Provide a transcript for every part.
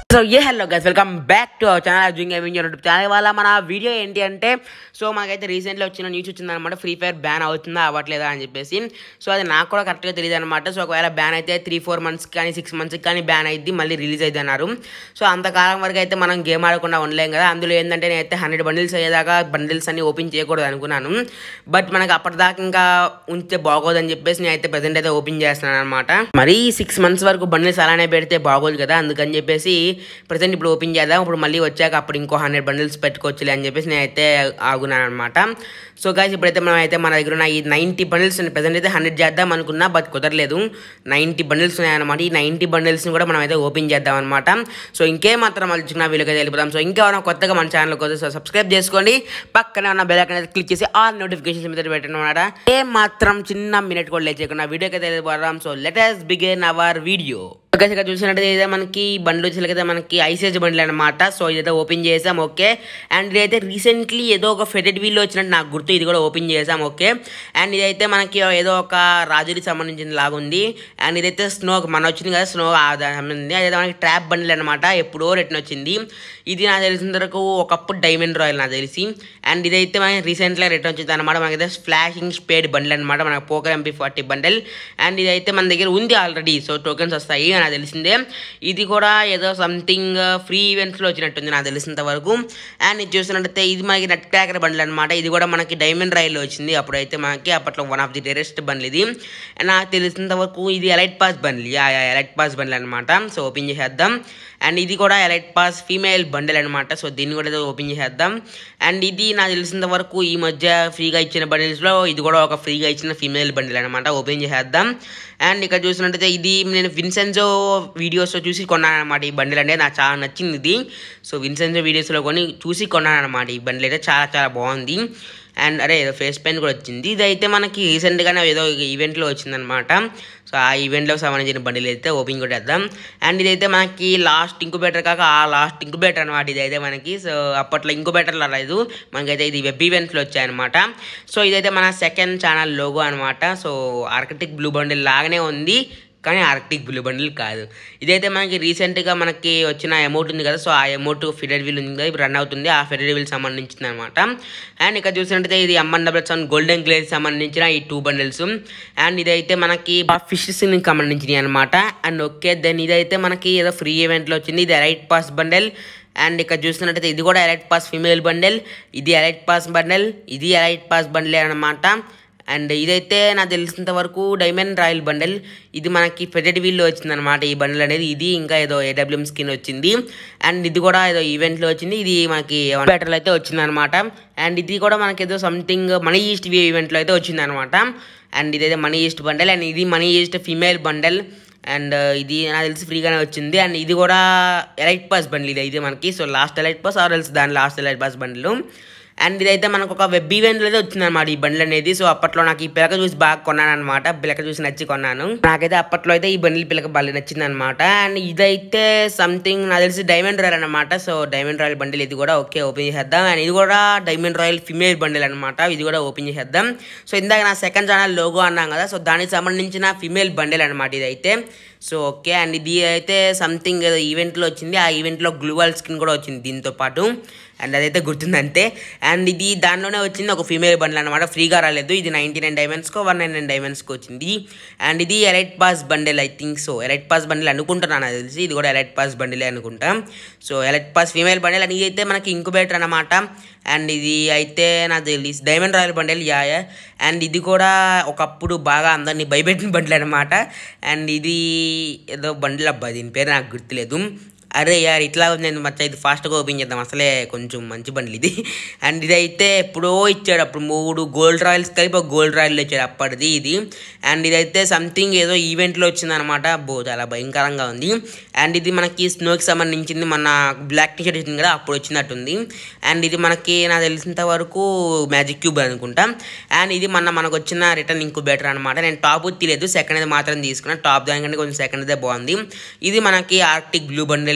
so hey hello guys welcome back to our channel zooing gaming YouTube channel వాళ్ళ మన video ఏంటి అంటే so మనకైతే రీసెంట్లీ వచ్చిన న్యూస్ వచ్చిందనమాట ఫ్రీ ఫైర్ బ్యాన్ అవుతుందా అవ్వట్లేదా అని చెప్పేసి సో అది నాకు కూడా కరెక్ట్గా తెలియదు అనమాట సో ఒకవేళ బ్యాన్ అయితే త్రీ ఫోర్ మంత్స్కి కానీ సిక్స్ మంత్స్కి కానీ బ్యాన్ అయింది మళ్ళీ రిలీజ్ అయితే అన్నారు సో అంతకాలం వరకు అయితే మనం గేమ్ ఆడకుండా ఉండలేం కదా అందులో ఏంటంటే నేనైతే హండ్రెడ్ బండిల్స్ అయ్యేదాకా బండిల్స్ అన్ని ఓపెన్ చేయకూడదు అనుకున్నాను బట్ మనకి అప్పటిదాకా ఇంకా ఉంచితే బాగోదని చెప్పేసి నేనైతే ప్రజెంట్ అయితే ఓపెన్ చేస్తున్నాను అనమాట మరీ సిక్స్ మంత్స్ వరకు బండిల్స్ అలానే పెడితే బాగోదు కదా అందుకని చెప్పేసి ప్రజెంట్ ఇప్పుడు ఓపెన్ చేద్దాం ఇప్పుడు మళ్ళీ వచ్చాక అప్పుడు ఇంకో హండ్రెడ్ బండిల్స్ పెట్టుకోవచ్చులే అని చెప్పేసి నేనైతే ఆగున్నాను అనమాట సో గాయస్ ఇప్పుడైతే మనం అయితే మన దగ్గర ఉన్న ఈ నైంటీ బండిల్స్ ప్రజెంట్ అయితే హండ్రెడ్ చేద్దాం అనుకున్నా బట్ కుదరలేదు నైంటీ బండిల్స్ ఉన్నాయన్నమాట ఈ నైంటీ బండిల్స్ని కూడా మనం అయితే ఓపెన్ చేద్దాం అనమాట సో ఇంకేం మాత్రం మళ్ళీ వీళ్ళకైతే వెళ్ళిపోతాం సో ఇంకేమైనా కొత్తగా మన ఛానల్ కోసం సో సబ్స్క్రైబ్ చేసుకోండి పక్కనే ఉన్న బెల్ ఐకాన్ అయితే క్లిక్ చేసి ఆల్ నోటిఫికేషన్స్ మీద పెట్టండి అనమాట ఏ మాత్రం చిన్న మినిట్ కూడా లేచేయకుండా వీడియోకి అయితే వెళ్ళిపోదాం so let's begin our video okay ఇక్కడ చూసినట్టయితే ఇదే మనకి బండ్లు వచ్చేసరికి మనకి ఐసేజ్ బండ్లు అనమాట సో ఇదైతే ఓపెన్ చేసాం ఓకే అండ్ ఇదైతే రీసెంట్లీ ఏదో ఒక ఫెడెడ్ వీల్ వచ్చినట్టు నాకు గుర్తు ఇది కూడా ఓపెన్ చేసాం ఓకే అండ్ ఇదైతే మనకి ఏదో ఒక రాజుకి సంబంధించిన లాగుంది అండ్ ఇదైతే స్నో మన వచ్చింది కదా స్నో సంబంధించింది అదైతే మనకి ట్రాప్ బండ్లు అనమాట ఎప్పుడో రిటర్న్ వచ్చింది ఇది నాకు తెలిసిన వరకు ఒకప్పుడు డైమండ్ రాయల్ నాకు తెలిసి అండ్ ఇదైతే మనకి రీసెంట్గా రిటర్న్ వచ్చింది అనమాట మనకైతే ఫ్లాషింగ్ స్పేడ్ బండిల్ అనమాట మన poker MP forty bundle and ఇదైతే మన దగ్గర ఉంది ఆల్రెడీ సో టోకెన్స్ వస్తాయి నాకు తెలిసిందే ఇది కూడా ఏదో సంథింగ్ ఫ్రీ ఈవెంట్స్లో వచ్చినట్టుంది నాకు తెలిసినంత వరకు అండ్ ఇది చూసినట్టయితే ఇది మనకి నట్ క్రాకర్ బండ్లు అనమాట ఇది కూడా మనకి డైమండ్ రైల్లో వచ్చింది అప్పుడైతే మనకి అప్పట్లో వన్ ఆఫ్ ది టెరెస్ట్ బండ్లు ఇది And నాకు తెలిసినంత వరకు ఇది ఎలైట్ పాస్ బండ్లు యా ఎలైట్ పాస్ బండ్లు అనమాట సో ఓపెన్ చేసేద్దాం అండ్ ఇది కూడా ఎలైట్ పాస్ ఫీమేల్ బండిల్ అనమాట సో దీన్ని కూడా ఏదో ఓపెన్ చేసేద్దాం అండ్ ఇది నాకు తెలిసినంత వరకు ఈ మధ్య ఫ్రీగా ఇచ్చిన బండిల్స్లో ఇది కూడా ఒక ఫ్రీగా ఇచ్చిన ఫీమేల్ బండిల్ అనమాట ఓపెన్ చేసేద్దాం అండ్ ఇక్కడ చూసినట్టయితే ఇది నేను విన్సెన్జో వీడియోస్లో చూసి కొన్నాను అనమాట ఈ బండిల్ అంటే నాకు చాలా నచ్చింది ఇది సో విన్సెన్జో వీడియోస్లో కొని చూసి కొన్నాను అనమాట ఈ బండిల్ అయితే చాలా చాలా బాగుంది అండ్ అరే ఏదో ఫేస్ పెయిన్ కూడా వచ్చింది ఇదైతే మనకి రీసెంట్గానే ఏదో ఈవెంట్లో వచ్చిందనమాట సో ఆ ఈవెంట్లో సంబంధించిన బండిలు అయితే ఓపెన్ కొట్టేద్దాం అండ్ ఇదైతే మనకి లాస్ట్ ఇంకుబేటర్ కాక ఆ లాస్ట్ ఇంకుబేటర్ అనమాట ఇదైతే మనకి సో అప్పట్లో ఇంకుబేటర్ రాలేదు మనకైతే ఇది వెబ్ ఈవెంట్స్లో వచ్చాయన్నమాట సో ఇదైతే మన సెకండ్ ఛానల్ లోగో అనమాట సో ఆర్కిటిక్ బ్లూ బండిల్ లాగానే ఉంది కానీ ఆర్కిటిక్ బ్లూ బండిల్ కాదు ఇదైతే మనకి రీసెంట్గా మనకి వచ్చిన అమౌంట్ ఉంది కదా సో ఆ అమౌంట్ ఫిడెడ్ వీల్ ఉంది కదా ఇప్పుడు రన్ అవుతుంది ఆ ఫిడెడ్ వీల్ సంబంధించింది అనమాట అండ్ ఇక్కడ చూసినట్టయితే ఇది MN double seven golden glaze సంబంధించిన ఈ టూ బండిల్స్ అండ్ ఇదైతే మనకి ఫిషెస్ సంబంధించినవి అనమాట అండ్ ఓకే దెన్ ఇదైతే మనకి ఏదో ఫ్రీ ఈవెంట్లో వచ్చింది ఇది రైట్ పాస్ బండెల్ అండ్ ఇక్కడ చూస్తున్నట్టయితే ఇది కూడా ఎలైట్ పాస్ ఫీమేల్ బండెల్ ఇది ఎలైట్ పాస్ బండెల్ ఇది ఎలైట్ పాస్ బండెల్ అనమాట అండ్ ఇదైతే నాకు తెలిసినంత వరకు డైమండ్ రాయల్ బండెల్ ఇది మనకి ఫెడెడ్ వీల్లో వచ్చిందనమాట ఈ బండల్ అనేది ఇది ఇంకా ఏదో ఏడబ్ల్యూఎం స్కిన్ వచ్చింది అండ్ ఇది కూడా ఏదో ఈవెంట్లో వచ్చింది ఇది మనకి బ్యాటర్లో అయితే వచ్చిందనమాట అండ్ ఇది కూడా మనకి ఏదో సంథింగ్ మనీ ఈస్ట్ ఈవెంట్లో అయితే వచ్చిందనమాట అండ్ ఇదైతే మనీ ఈస్ట్ బండల్ అండ్ ఇది money heist female bundle and ఇది నాకు తెలిసి ఫ్రీగానే వచ్చింది అండ్ ఇది కూడా ఎలైట్ పాస్ బండిల్ ఇది అయితే మనకి so last elite pass or else దాని last elite pass bundle and ఇదైతే మనకు ఒక వెబ్ ఈవెంట్లో అయితే వచ్చిందనమాట ఈ బండిల్ అనేది సో అప్పట్లో నాకు ఈ పిలక చూసి బాగా కొన్నాను అనమాట పిలక చూసి నచ్చి కొన్నాను నాకైతే అప్పట్లో అయితే ఈ బండిల్ పిలక బాగా నచ్చింది అనమాట అండ్ ఇదైతే సంథింగ్ నాకు తెలిసి డైమండ్ రాయల్ అనమాట సో డైమండ్ రాయల్ బండిల్ ఇది కూడా ఓకే ఓపెన్ చేసేద్దాం అండ్ ఇది కూడా డైమండ్ రాయల్ ఫిమేల్ బండిల్ అనమాట ఇది కూడా ఓపెన్ చేసేద్దాం సో ఇందాక నా సెకండ్ ఛానల్ లోగో అన్నాం కదా సో దానికి సంబంధించిన ఫిమేల్ బండిల్ అనమాట ఇదైతే సో ఓకే అండ్ ఇది అయితే సంథింగ్ ఏదో ఈవెంట్లో వచ్చింది ఆ ఈవెంట్లో గ్లూవల్ స్కిన్ కూడా వచ్చింది దీంతో పాటు అండ్ అదైతే గుర్తుంది అంతే అండ్ ఇది దానిలోనే వచ్చింది ఒక ఫీమేల్ బండిల్ అనమాట ఫ్రీగా రాలేదు ఇది నైంటీ నైన్ డైమండ్స్కో వన్ నైన్ నైన్ డైమండ్స్కి వచ్చింది అండ్ ఇది elite pass bundle I think so elite pass bundle అనుకుంటున్నాను నాకు తెలిసి ఇది కూడా ఎలైట్ పాస్ బండిలే అనుకుంటా so elite pass female bundle and ఇది అయితే మనకి ఇంకుబేటర్ అనమాట అండ్ ఇది అయితే నాకు తెలిసి diamond royal bundle yeah yeah and ఇది కూడా ఒకప్పుడు బాగా అందరినీ భయపెట్టిన బండిల్ అనమాట అండ్ ఇది ఏదో బండిల్ అబ్బా దీని పేరు నాకు గుర్తులేదు అరే యార్ ఇట్లా నేను మచ్చ ఇది ఫాస్ట్గా ఓపెన్ చేద్దాం అసలే కొంచెం మంచి బండ్లు ఇది అండ్ ఇదైతే ఎప్పుడో ఇచ్చాడు అప్పుడు మూడు గోల్డ్ రాయల్స్ కలిపి ఒక గోల్డ్ రాయల్ ఇచ్చాడు అప్పటిది ఇది అండ్ ఇదైతే సంథింగ్ ఏదో ఈవెంట్లో వచ్చిందనమాట బో చాలా భయంకరంగా ఉంది అండ్ ఇది మనకి స్నోకి సంబంధించింది మన బ్లాక్ టీ షర్ట్ వచ్చింది కదా అప్పుడు వచ్చినట్టుంది అండ్ ఇది మనకి నాకు తెలిసినంత వరకు మ్యాజిక్ క్యూబ్ అనుకుంటా అండ్ ఇది మన మనకు వచ్చిన రిటర్న్ ఇంకుబేటర్ అనమాట నేను టాప్ తీయలేదు సెకండ్ అది మాత్రం తీసుకున్నాను టాప్ దానికంటే కొంచెం సెకండ్ అదే బాగుంది ఇది మనకి arctic blue bundle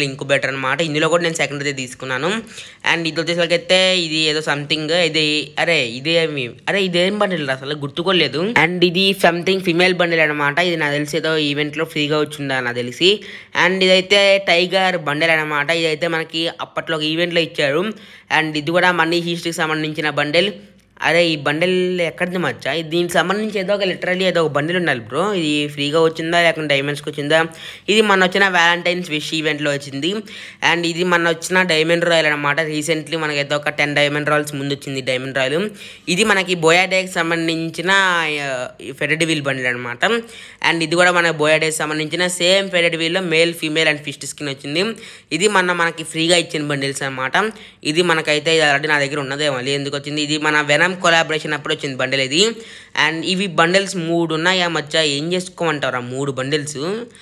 bundle incubator అనమాట ఇందులో కూడా నేను సెకండ్ అయితే తీసుకున్నాను అండ్ ఇది వచ్చేసరికి అయితే ఇది ఏదో సంథింగ్ ఇది అరే ఇదేమి అరే ఇదేం బండిల్ రా అసలు గుర్తుకోలేదు అండ్ ఇది సంథింగ్ ఫిమేల్ బండిల్ అనమాట ఇది నాకు తెలిసి ఏదో ఈవెంట్లో ఫ్రీగా వచ్చిందా నాకు తెలిసి అండ్ ఇదైతే టైగర్ బండిల్ అనమాట ఇదైతే మనకి అప్పట్లో ఒక ఈవెంట్లో ఇచ్చారు అండ్ ఇది కూడా మనీ హిస్టరీకి సంబంధించిన బండిల్ అరే ఈ బండిల్ ఎక్కడిది మచ్చా ఇది దీనికి సంబంధించి ఏదో ఒక లిటరలీ ఏదో ఒక బండిల్ ఉండాలి బ్రో ఇది ఫ్రీగా వచ్చిందా లేకుంటే డైమండ్స్కి వచ్చిందా ఇది మన వచ్చిన వ్యాలంటైన్స్ విష్ ఈవెంట్లో వచ్చింది అండ్ ఇది మన వచ్చిన డైమండ్ రాయల్ అనమాట రీసెంట్లీ మనకి ఏదో ఒక టెన్ డైమండ్ రాయల్స్ ముందు వచ్చింది డైమండ్ రాయల్ ఇది మనకి బోయాడేకి సంబంధించిన ఫెడెడ్ వీల్ బండిల్ అనమాట అండ్ ఇది కూడా మన బోయాడేకి సంబంధించిన సేమ్ ఫెడెడ్ వీల్లో male female and fist skin వచ్చింది ఇది మన మనకి ఫ్రీగా ఇచ్చిన బండిల్స్ అనమాట ఇది మనకైతే ఇది ఆల్రెడీ నా దగ్గర ఉన్నదే మళ్ళీ ఎందుకు వచ్చింది ఇది మన వెనమ్ కొలాబరేషన్ అప్పుడు వచ్చింది బండిల్ ఇది అండ్ ఇవి బండిల్స్ మూడు ఉన్నాయి ఆ మధ్య ఏం చేసుకోమంటారు ఆ మూడు బండిల్స్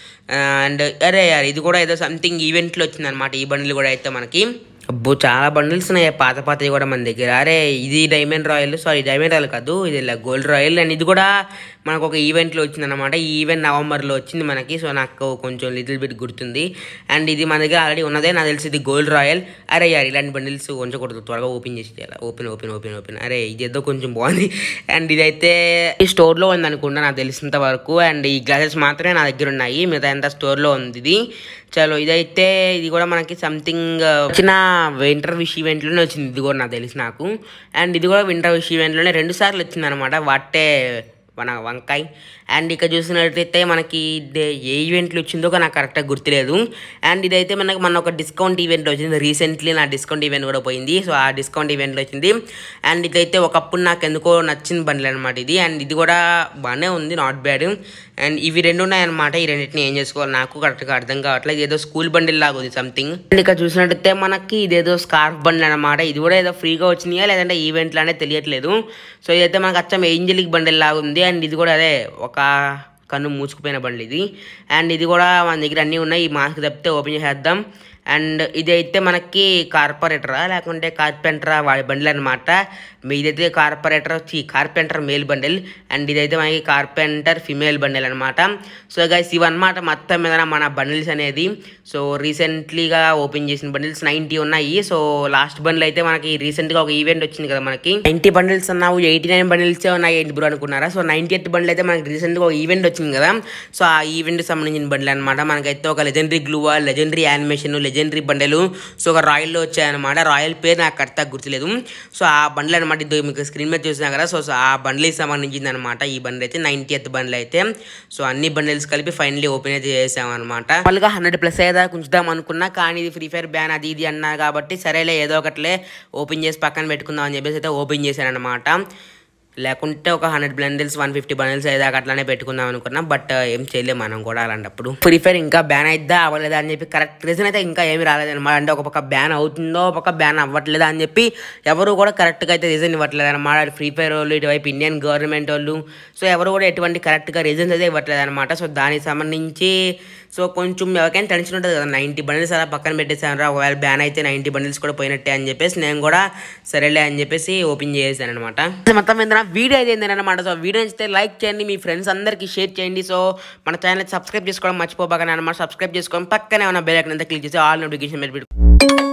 అండ్ అరే యార్ ఇది కూడా ఏదో సంథింగ్ ఈవెంట్లో వచ్చింది అనమాట ఈ బండిల్ కూడా అయితే మనకి అబ్బో చాలా బండిల్స్ ఉన్నాయి పాత పాతవి కూడా మన దగ్గర అరే ఇది diamond royal sorry diamond royal కాదు ఇది గోల్డ్ రాయల్ అండ్ ఇది కూడా మనకు ఒక ఈవెంట్లో వచ్చింది అనమాట ఈ ఈవెంట్ నవంబర్లో వచ్చింది మనకి సో నాకు కొంచెం లిటిల్ బిట్ గుర్తుంది అండ్ ఇది మన దగ్గర ఆల్రెడీ ఉన్నదే నాకు తెలిసి ఇది గోల్డ్ రాయల్ అరే యార్ ఇలాంటి బండిల్స్ ఉంచకూడదు త్వరగా ఓపెన్ చేసి ఓపెన్ ఓపెన్ ఓపెన్ ఓపెన్ అరే ఇది ఏదో కొంచెం బాగుంది అండ్ ఇదైతే ఈ స్టోర్లో ఉంది అనుకుంటా నాకు తెలిసినంత వరకు అండ్ ఈ గ్లాసెస్ మాత్రమే నా దగ్గర ఉన్నాయి మిగతా అంతా స్టోర్లో ఉంది ఇది చలో ఇదైతే ఇది కూడా మనకి సంథింగ్ వచ్చిన వింటర్ విష్ ఈవెంట్లోనే వచ్చింది ఇది కూడా నాకు తెలిసి నాకు అండ్ ఇది కూడా వింటర్ విష్ ఈవెంట్లోనే రెండు సార్లు వచ్చింది అనమాట వాటే మన వంకాయ్ అండ్ ఇక్కడ చూసినట్టయితే మనకి ఇది ఏ ఈవెంట్లు వచ్చిందో నాకు కరెక్ట్గా గుర్తులేదు అండ్ ఇదైతే మనకి మన ఒక డిస్కౌంట్ ఈవెంట్ వచ్చింది రీసెంట్లీ నా డిస్కౌంట్ ఈవెంట్ కూడా పోయింది సో ఆ డిస్కౌంట్ ఈవెంట్లో వచ్చింది అండ్ ఇదైతే ఒకప్పుడు నాకు ఎందుకో నచ్చిన బండ్లు అనమాట ఇది అండ్ ఇది కూడా బాగానే ఉంది నాట్ బ్యాడ్ అండ్ ఇవి రెండు ఉన్నాయన్నమాట ఈ రెండింటిని ఏం చేసుకోవాలి నాకు కరెక్ట్గా అర్థం కావట్లేదు ఏదో స్కూల్ బండిల్ లాగా ఉంది సంథింగ్ అండ్ ఇక్కడ చూసినట్టయితే మనకి ఇదేదో స్కార్ఫ్ బండిల్ అనమాట ఇది కూడా ఏదో ఫ్రీగా వచ్చినాయా లేదంటే ఈవెంట్లు అనేది తెలియట్లేదు సో ఇదైతే మనకు అచ్చం ఏంజలిక్ బండిల్ లాగా ఉంది అండ్ ఇది కూడా అదే ఒక కన్ను మూసుకుపోయిన బండి ఇది అండ్ ఇది కూడా మన దగ్గర అన్నీ ఉన్నాయి ఈ మాస్క్ తప్పితే ఓపెన్ చేసేద్దాం అండ్ ఇదైతే మనకి కార్పొరేటరా లేకుంటే కార్పెంటరా వాడి బండిల్ అనమాట ఇదైతే కార్పొరేటర్ చి కార్పెంటర్ మేల్ బండిల్ అండ్ ఇదైతే మనకి కార్పెంటర్ ఫిమేల్ బండిల్ అనమాట సో గైస్ ఇవన్నమాట మొత్తం మీద మన బండిల్స్ అనేది సో రీసెంట్లీగా ఓపెన్ చేసిన బండిల్స్ నైంటీ ఉన్నాయి సో లాస్ట్ బండిల్ అయితే మనకి రీసెంట్గా ఒక ఈవెంట్ వచ్చింది కదా మనకి నైంటీ బండిల్స్ అన్నావు ఎయిటీ నైన్ బండిల్స్ ఉన్నాయి ఏంటి బ్రో అనుకున్నారా సో నైంటీ ఎయిత్ బండిల్ అయితే మనకి రీసెంట్గా ఒక ఈవెంట్ వచ్చింది కదా సో ఆ ఈవెంట్కి సంబంధించిన బండిల్ అనమాట మనకైతే ఒక legendary gloo wall legendary animation legendary బండలు సో ఒక రాయల్లో వచ్చాయన్నమాట రాయల్ పేరు నాకు కరెక్ట్గా గుర్తులేదు సో ఆ బండ్లు అనమాట ఇది మీకు స్క్రీన్ మీద చూసినా కదా సో సో ఆ బండ్లకి సంబంధించింది అనమాట ఈ బండ్లు అయితే నైన్టీ ఎత్ బండ్లు అయితే సో అన్ని బండిల్స్ కలిపి ఫైనలీ ఓపెన్ అయితే చేసామన్నమాట వాళ్ళగా హండ్రెడ్ ప్లస్ అయ్యేదా ఉంచుదాం అనుకున్నా కానీ ఇది ఫ్రీ ఫైర్ బ్యాన్ అది ఇది అన్నారు కాబట్టి సరేలే ఏదో ఒకటిలే ఓపెన్ చేసి పక్కన పెట్టుకుందాం అని చెప్పేసి అయితే ఓపెన్ చేశాను అనమాట లేకుంటే ఒక hundred bundles one fifty bundles అయ్యేదాకా అట్లానే పెట్టుకుందాం అనుకున్నా బట్ ఏం చేయలేం మనం కూడా అలాంటప్పుడు ఫ్రీ ఫైర్ ఇంకా బ్యాన్ అయిద్దా అవ్వలేదా అని చెప్పి కరెక్ట్ రీజన్ అయితే ఇంకా ఏమి రాలేదన్నమాట అంటే ఒక పక్క బ్యాన్ అవుతుందో ఒక పక్క బ్యాన్ అవ్వట్లేదా అని చెప్పి ఎవరు కూడా కరెక్ట్గా అయితే రీజన్ ఇవ్వట్లేదు అనమాట ఫ్రీ ఫైర్ వాళ్ళు ఇటువైపు ఇండియన్ గవర్నమెంట్ వాళ్ళు సో ఎవరు కూడా ఎటువంటి కరెక్ట్గా రీజన్స్ అయితే ఇవ్వట్లేదు అనమాట సో దానికి సంబంధించి సో కొంచెం ఎవరికైనా టెన్షన్ ఉంటుంది కదా నైంటీ బండిల్స్ అలా పక్కన పెట్టేసాను ఒకవేళ బ్యాన్ అయితే నైంటీ బండిల్స్ కూడా పోయినట్టే అని చెప్పేసి నేను కూడా సరేలే అని చెప్పేసి ఓపెన్ చేసాను అనమాట మొత్తం ఏంటంటే వీడియో అయితే ఏంటన్నమాట సో వీడియో నచ్చితే లైక్ చేయండి మీ ఫ్రెండ్స్ అందరికీ షేర్ చేయండి సో మన ఛానల్ సబ్స్క్రైబ్ చేసుకోవడం మర్చిపోబాగా అనమాట సబ్స్క్రైబ్ చేసుకోవడం పక్కనే ఉన్న బెల్ ఐకన్ అంతా క్లిక్ చేసి ఆల్ నోటిఫికేషన్ పెట్టి